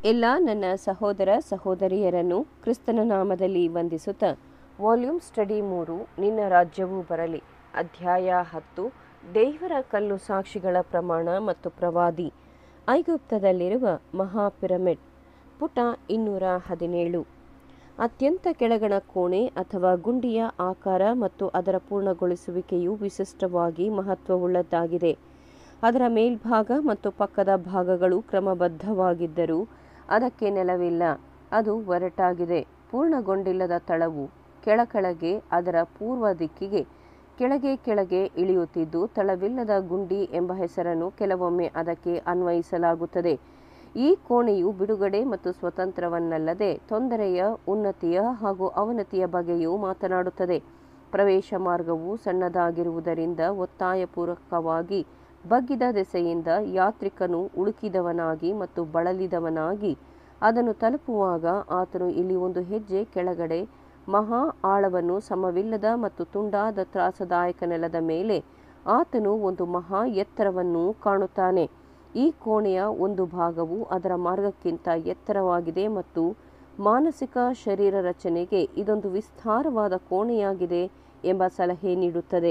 ಎಲ್ಲ ನನ್ನ ಸಹೋದರ ಸಹೋದರಿಯರನ್ನು ಕ್ರಿಸ್ತನ ನಾಮದಲ್ಲಿ ವಂದಿಸುತ್ತಾ ವಾಲ್ಯೂಮ್ ಸ್ಟಡಿ ಮೂರು ನಿನ್ನ ರಾಜ್ಯವೂ ಬರಲಿ ಅಧ್ಯಾಯ ಹತ್ತು ದೇವರ ಕಲ್ಲು ಸಾಕ್ಷಿಗಳ ಪ್ರಮಾಣ ಮತ್ತು ಪ್ರವಾದಿ ಐಗುಪ್ತದಲ್ಲಿರುವ ಮಹಾ ಪಿರಮಿಡ್ ಪುಟ ಇನ್ನೂರ ಹದಿನೇಳು ಅತ್ಯಂತ ಕೆಳಗಣ ಕೋಣೆ ಅಥವಾ ಗುಂಡಿಯ ಆಕಾರ ಮತ್ತು ಅದರ ಪೂರ್ಣಗೊಳಿಸುವಿಕೆಯು ವಿಶಿಷ್ಟವಾಗಿ ಮಹತ್ವವುಳ್ಳದ್ದಾಗಿದೆ ಅದರ ಮೇಲ್ಭಾಗ ಮತ್ತು ಪಕ್ಕದ ಭಾಗಗಳು ಕ್ರಮಬದ್ಧವಾಗಿದ್ದರೂ ಅದಕ್ಕೆ ನೆಲವಿಲ್ಲ ಅದು ಒರಟಾಗಿದೆ ಪೂರ್ಣಗೊಂಡಿಲ್ಲದ ತಳವು ಕೆಳಕೆಳಗೆ ಅದರ ಪೂರ್ವ ದಿಕ್ಕಿಗೆ ಕೆಳಗೆ ಕೆಳಗೆ ಇಳಿಯುತ್ತಿದ್ದು ತಳವಿಲ್ಲದ ಗುಂಡಿ ಎಂಬ ಹೆಸರನ್ನು ಕೆಲವೊಮ್ಮೆ ಅದಕ್ಕೆ ಅನ್ವಯಿಸಲಾಗುತ್ತದೆ ಈ ಕೋಣೆಯು ಬಿಡುಗಡೆ ಮತ್ತು ಸ್ವತಂತ್ರವನ್ನಲ್ಲದೆ ತೊಂದರೆಯ ಉನ್ನತಿಯ ಹಾಗೂ ಅವನತಿಯ ಬಗ್ಗೆಯೂ ಮಾತನಾಡುತ್ತದೆ ಪ್ರವೇಶ ಮಾರ್ಗವು ಸಣ್ಣದಾಗಿರುವುದರಿಂದ ಒತ್ತಾಯಪೂರ್ವಕವಾಗಿ ಬಗ್ಗಿದ ದೆಸೆಯಿಂದ ಯಾತ್ರಿಕನು ಉಳುಕಿದವನಾಗಿ ಮತ್ತು ಬಳಲಿದವನಾಗಿ ಅದನ್ನು ತಲುಪುವಾಗ ಆತನು ಇಲ್ಲಿ ಒಂದು ಹೆಜ್ಜೆ ಕೆಳಗಡೆ ಮಹಾ ಆಳವನ್ನು ಸಮವಿಲ್ಲದ ಮತ್ತು ತುಂಡಾದ ತ್ರಾಸದಾಯಕ ನೆಲದ ಮೇಲೆ ಆತನು ಒಂದು ಮಹಾ ಎತ್ತರವನ್ನು ಕಾಣುತ್ತಾನೆ ಈ ಕೋಣೆಯ ಒಂದು ಭಾಗವು ಅದರ ಮಾರ್ಗಕ್ಕಿಂತ ಎತ್ತರವಾಗಿದೆ ಮತ್ತು ಮಾನಸಿಕ ಶರೀರ ರಚನೆಗೆ ಇದೊಂದು ವಿಸ್ತಾರವಾದ ಕೋಣೆಯಾಗಿದೆ ಎಂಬ ಸಲಹೆ ನೀಡುತ್ತದೆ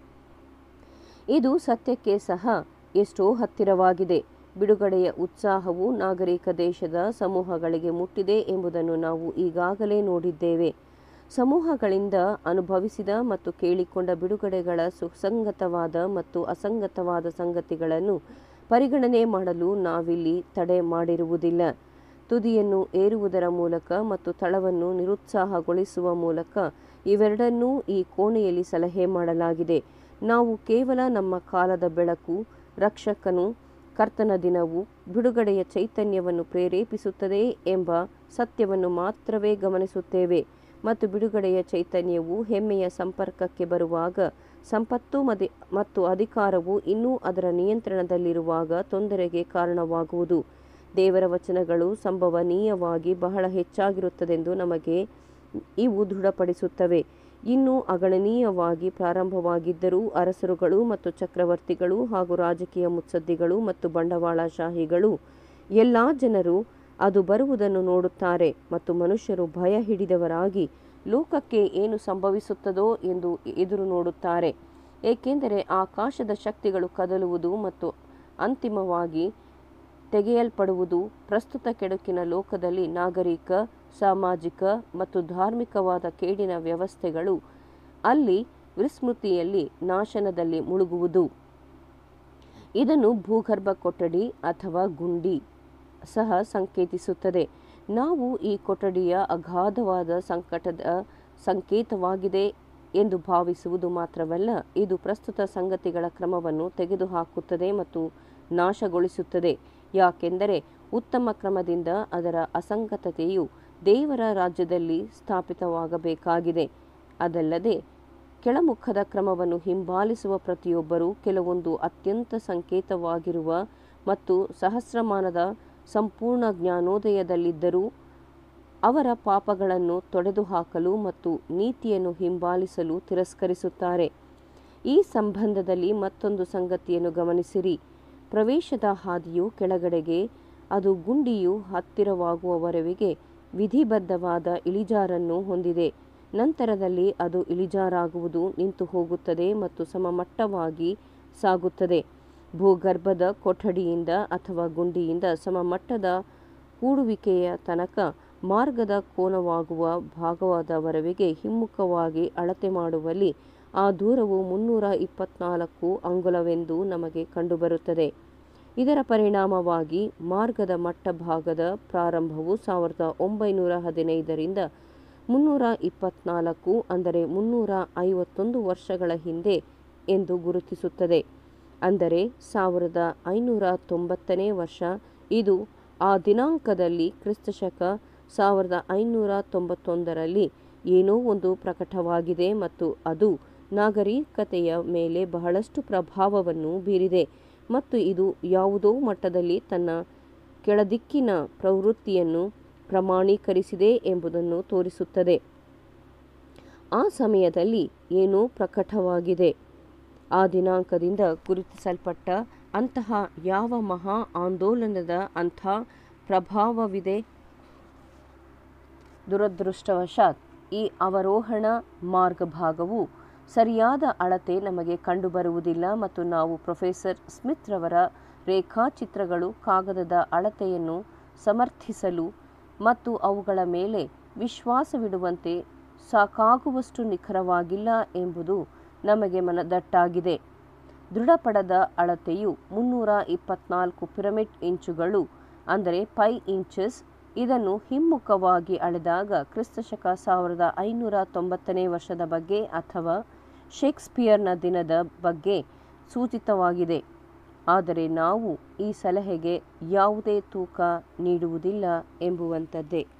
ಇದು ಸತ್ಯಕ್ಕೆ ಸಹ ಎಷ್ಟೋ ಹತ್ತಿರವಾಗಿದೆ ಬಿಡುಗಡೆಯ ಉತ್ಸಾಹವು ನಾಗರಿಕ ದೇಶದ ಸಮೂಹಗಳಿಗೆ ಮುಟ್ಟಿದೆ ಎಂಬುದನ್ನು ನಾವು ಈಗಾಗಲೇ ನೋಡಿದ್ದೇವೆ ಸಮೂಹಗಳಿಂದ ಅನುಭವಿಸಿದ ಮತ್ತು ಕೇಳಿಕೊಂಡ ಬಿಡುಗಡೆಗಳ ಸುಸಂಗತವಾದ ಮತ್ತು ಅಸಂಗತವಾದ ಸಂಗತಿಗಳನ್ನು ಪರಿಗಣನೆ ಮಾಡಲು ನಾವಿಲ್ಲಿ ತಡೆ ಮಾಡಿರುವುದಿಲ್ಲ ತುದಿಯನ್ನು ಏರುವುದರ ಮೂಲಕ ಮತ್ತು ತಳವನ್ನು ನಿರುತ್ಸಾಹಗೊಳಿಸುವ ಮೂಲಕ ಇವೆರಡನ್ನೂ ಈ ಕೋಣೆಯಲ್ಲಿ ಸಲಹೆ ಮಾಡಲಾಗಿದೆ ನಾವು ಕೇವಲ ನಮ್ಮ ಕಾಲದ ಬೆಳಕು ರಕ್ಷಕನು ಕರ್ತನ ದಿನವು ಬಿಡುಗಡೆಯ ಚೈತನ್ಯವನ್ನು ಪ್ರೇರೇಪಿಸುತ್ತದೆ ಎಂಬ ಸತ್ಯವನ್ನು ಮಾತ್ರವೇ ಗಮನಿಸುತ್ತೇವೆ ಮತ್ತು ಬಿಡುಗಡೆಯ ಚೈತನ್ಯವು ಹೆಮ್ಮೆಯ ಸಂಪರ್ಕಕ್ಕೆ ಬರುವಾಗ ಸಂಪತ್ತು ಮದಿ ಮತ್ತು ಅಧಿಕಾರವು ಇನ್ನೂ ಅದರ ನಿಯಂತ್ರಣದಲ್ಲಿರುವಾಗ ತೊಂದರೆಗೆ ಕಾರಣವಾಗುವುದು ದೇವರ ವಚನಗಳು ಸಂಭವನೀಯವಾಗಿ ಬಹಳ ಹೆಚ್ಚಾಗಿರುತ್ತದೆಂದು ನಮಗೆ ಇವು ದೃಢಪಡಿಸುತ್ತವೆ ಇನ್ನೂ ಅಗಣನೀಯವಾಗಿ ಪ್ರಾರಂಭವಾಗಿದ್ದರೂ ಅರಸರುಗಳು ಮತ್ತು ಚಕ್ರವರ್ತಿಗಳು ಹಾಗೂ ರಾಜಕೀಯ ಮುತ್ಸದ್ದಿಗಳು ಮತ್ತು ಬಂಡವಾಳಶಾಹಿಗಳು ಎಲ್ಲ ಜನರು ಅದು ಬರುವುದನ್ನು ನೋಡುತ್ತಾರೆ ಮತ್ತು ಮನುಷ್ಯರು ಭಯ ಹಿಡಿದವರಾಗಿ ಲೋಕಕ್ಕೆ ಏನು ಸಂಭವಿಸುತ್ತದೋ ಎಂದು ಎದುರು ನೋಡುತ್ತಾರೆ ಏಕೆಂದರೆ ಆಕಾಶದ ಶಕ್ತಿಗಳು ಕದಲುವುದು ಮತ್ತು ಅಂತಿಮವಾಗಿ ತೆಗೆಯಲ್ಪಡುವುದು ಪ್ರಸ್ತುತ ಕೆಡುಕಿನ ಲೋಕದಲ್ಲಿ ನಾಗರಿಕ ಸಾಮಾಜಿಕ ಮತ್ತು ಧಾರ್ಮಿಕವಾದ ಕೇಡಿನ ವ್ಯವಸ್ಥೆಗಳು ಅಲ್ಲಿ ವಿಸ್ಮೃತಿಯಲ್ಲಿ ನಾಶನದಲ್ಲಿ ಮುಳುಗುವುದು ಇದನ್ನು ಭೂಗರ್ಭ ಕೊಠಡಿ ಅಥವಾ ಗುಂಡಿ ಸಹ ಸಂಕೇತಿಸುತ್ತದೆ ನಾವು ಈ ಕೊಠಡಿಯ ಅಗಾಧವಾದ ಸಂಕಟದ ಸಂಕೇತವಾಗಿದೆ ಎಂದು ಭಾವಿಸುವುದು ಮಾತ್ರವಲ್ಲ ಇದು ಪ್ರಸ್ತುತ ಸಂಗತಿಗಳ ಕ್ರಮವನ್ನು ತೆಗೆದುಹಾಕುತ್ತದೆ ಮತ್ತು ನಾಶಗೊಳಿಸುತ್ತದೆ ಯಾಕೆಂದರೆ ಉತ್ತಮ ಕ್ರಮದಿಂದ ಅದರ ಅಸಂಗತತೆಯು ದೇವರ ರಾಜ್ಯದಲ್ಲಿ ಸ್ಥಾಪಿತವಾಗಬೇಕಾಗಿದೆ ಅದಲ್ಲದೆ ಕೆಳಮುಖದ ಕ್ರಮವನ್ನು ಹಿಂಬಾಲಿಸುವ ಪ್ರತಿಯೊಬ್ಬರೂ ಕೆಲವೊಂದು ಅತ್ಯಂತ ಸಂಕೇತವಾಗಿರುವ ಮತ್ತು ಸಹಸ್ರಮಾನದ ಸಂಪೂರ್ಣ ಜ್ಞಾನೋದಯದಲ್ಲಿದ್ದರೂ ಅವರ ಪಾಪಗಳನ್ನು ತೊಡೆದುಹಾಕಲು ಮತ್ತು ನೀತಿಯನ್ನು ಹಿಂಬಾಲಿಸಲು ತಿರಸ್ಕರಿಸುತ್ತಾರೆ ಈ ಸಂಬಂಧದಲ್ಲಿ ಮತ್ತೊಂದು ಸಂಗತಿಯನ್ನು ಗಮನಿಸಿರಿ ಪ್ರವೇಶದ ಹಾದಿಯು ಕೆಳಗಡೆಗೆ ಅದು ಗುಂಡಿಯು ಹತ್ತಿರವಾಗುವವರೆಗೆ ವಿಧಿಬದ್ಧವಾದ ಇಳಿಜಾರನ್ನು ಹೊಂದಿದೆ ನಂತರದಲ್ಲಿ ಅದು ಇಳಿಜಾರಾಗುವುದು ನಿಂತು ಹೋಗುತ್ತದೆ ಮತ್ತು ಸಮಮಟ್ಟವಾಗಿ ಸಾಗುತ್ತದೆ ಭೂಗರ್ಭದ ಕೊಠಡಿಯಿಂದ ಅಥವಾ ಗುಂಡಿಯಿಂದ ಸಮಮಟ್ಟದ ಕೂಡುವಿಕೆಯ ತನಕ ಮಾರ್ಗದ ಕೋನವಾಗುವ ಭಾಗವಾದವರೆಗೆ ಹಿಮ್ಮುಖವಾಗಿ ಅಳತೆ ಮಾಡುವಲ್ಲಿ ಆ ದೂರವು ಮುನ್ನೂರ ಇಪ್ಪತ್ನಾಲ್ಕು ಅಂಗುಲವೆಂದು ನಮಗೆ ಕಂಡುಬರುತ್ತದೆ ಇದರ ಪರಿಣಾಮವಾಗಿ ಮಾರ್ಗದ ಮಟ್ಟ ಭಾಗದ ಪ್ರಾರಂಭವು ಸಾವಿರದ ಒಂಬೈನೂರ ಹದಿನೈದರಿಂದ ಮುನ್ನೂರ ಇಪ್ಪತ್ನಾಲ್ಕು ಅಂದರೆ ಮುನ್ನೂರ ಐವತ್ತೊಂದು ವರ್ಷಗಳ ಹಿಂದೆ ಎಂದು ಗುರುತಿಸುತ್ತದೆ ಅಂದರೆ ಸಾವಿರದ ಐನೂರ ತೊಂಬತ್ತನೇ ವರ್ಷ ಇದು ಆ ದಿನಾಂಕದಲ್ಲಿ ಕ್ರಿಸ್ತಶಕ ಸಾವಿರದ ಐನೂರ ತೊಂಬತ್ತೊಂದರಲ್ಲಿ ಏನೋ ಒಂದು ಪ್ರಕಟವಾಗಿದೆ ಮತ್ತು ಅದು ನಾಗರಿಕತೆಯ ಮೇಲೆ ಬಹಳಷ್ಟು ಪ್ರಭಾವವನ್ನು ಬೀರಿದೆ ಮತ್ತು ಇದು ಯಾವುದೋ ಮಟ್ಟದಲ್ಲಿ ತನ್ನ ಕೆಳದಿಕ್ಕಿನ ಪ್ರವೃತ್ತಿಯನ್ನು ಪ್ರಮಾಣೀಕರಿಸಿದೆ ಎಂಬುದನ್ನು ತೋರಿಸುತ್ತದೆ ಆ ಸಮಯದಲ್ಲಿ ಏನೋ ಪ್ರಕಟವಾಗಿದೆ ಆ ದಿನಾಂಕದಿಂದ ಗುರುತಿಸಲ್ಪಟ್ಟ ಅಂತಹ ಯಾವ ಮಹಾ ಆಂದೋಲನದ ಅಂಥ ಪ್ರಭಾವವಿದೆ ದುರದೃಷ್ಟವಶಾತ್ ಈ ಅವರೋಹಣ ಮಾರ್ಗಭಾಗವು ಸರಿಯಾದ ಅಳತೆ ನಮಗೆ ಕಂಡುಬರುವುದಿಲ್ಲ ಮತ್ತು ನಾವು ಪ್ರೊಫೆಸರ್ ಸ್ಮಿತ್ ರವರ ರೇಖಾಚಿತ್ರಗಳು ಕಾಗದದ ಅಳತೆಯನ್ನು ಸಮರ್ಥಿಸಲು ಮತ್ತು ಅವುಗಳ ಮೇಲೆ ವಿಶ್ವಾಸವಿಡುವಂತೆ ಸಾಕಾಗುವಷ್ಟು ನಿಖರವಾಗಿಲ್ಲ ಎಂಬುದು ನಮಗೆ ಮನದಟ್ಟಾಗಿದೆ ದೃಢಪಡದ ಅಳತೆಯು ಮುನ್ನೂರ ಇಪ್ಪತ್ನಾಲ್ಕು ಪಿರಮಿಡ್ ಇಂಚುಗಳು ಅಂದರೆ ಪೈ ಇಂಚಸ್ ಇದನ್ನು ಹಿಮ್ಮುಖವಾಗಿ ಅಳೆದಾಗ ಕ್ರಿಸ್ತಶಕ ಸಾವಿರದ ಐನೂರ ತೊಂಬತ್ತನೇ ವರ್ಷದ ಬಗ್ಗೆ ಅಥವಾ ಶೇಕ್ಸ್ಪಿಯರ್ನ ದಿನದ ಬಗ್ಗೆ ಸೂಚಿತವಾಗಿದೆ ಆದರೆ ನಾವು ಈ ಸಲಹೆಗೆ ಯಾವುದೇ ತೂಕ ನೀಡುವುದಿಲ್ಲ ಎಂಬುವಂಥದ್ದೇ